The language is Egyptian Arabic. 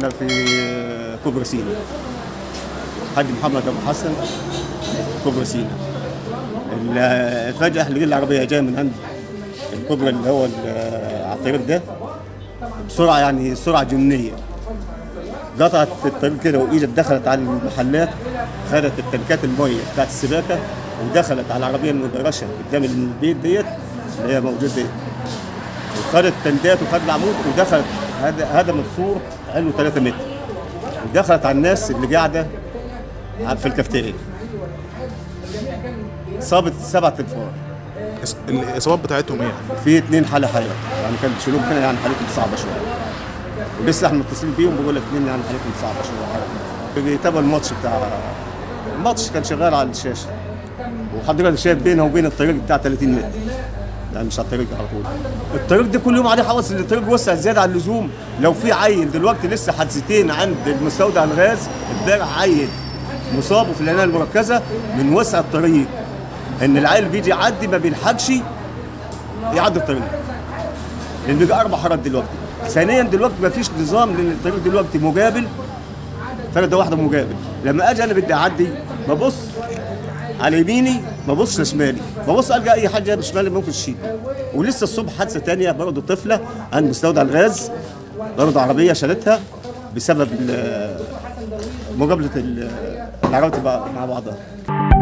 اشتغل في كوبري سينا حاج محمد ابو حسن كوبري سينا ال- فجاه لقيت العربيه جايه من عند الكوبري اللي هو ال- على الطريق ده بسرعه يعني سرعه جنونيه قطعت الطريق كده واجت دخلت على المحلات خدت التنكات الميه بتاعت السباكه ودخلت على العربيه المدرشه قدام البيت ديت اللي هي موجوده ديت وخدت التندات وخدت العمود ودخلت هذا هدم السور علو 3 متر ودخلت على الناس اللي قاعده في الكافتيريا صابت سبع تنفار الإص- الاصابات بتاعتهم ايه يعني؟ في اثنين حاله حاله يعني كان بيشيلوهم كده يعني حالتهم صعبه شويه ولسه احنا متصلين بيهم بقول لك اثنين يعني حالتهم صعبه شويه بيتابعوا الماتش بتاع الماتش كان شغال على الشاشه وحضرتك شايف بينها وبين الطريق بتاع 30 متر يعني مش على الطريق على طول الطريق ده كل يوم عليه حواس ان الطريق وسع زياده عن اللزوم لو في عيل دلوقتي لسه حادثتين عند المستودع الغاز امبارح عيل مصاب في العنايه المركزه من وسع الطريق ان العيل بيجي يعدي ما بيلحقش يعدي الطريق لان بيبقى اربع حارات دلوقتي ثانيا دلوقتي ما فيش نظام لان الطريق دلوقتي مجابل فرده واحده مجابل لما اجي انا بدي اعدي ببص على يميني ما ببصش لشمالي ببص القى اي حاجه بشمالي ممكن تشيل ولسه الصبح حادثه تانية برضه طفله عند مستودع الغاز برضه عربيه شالتها بسبب ال- مقابله ال- العربيات مع بعضها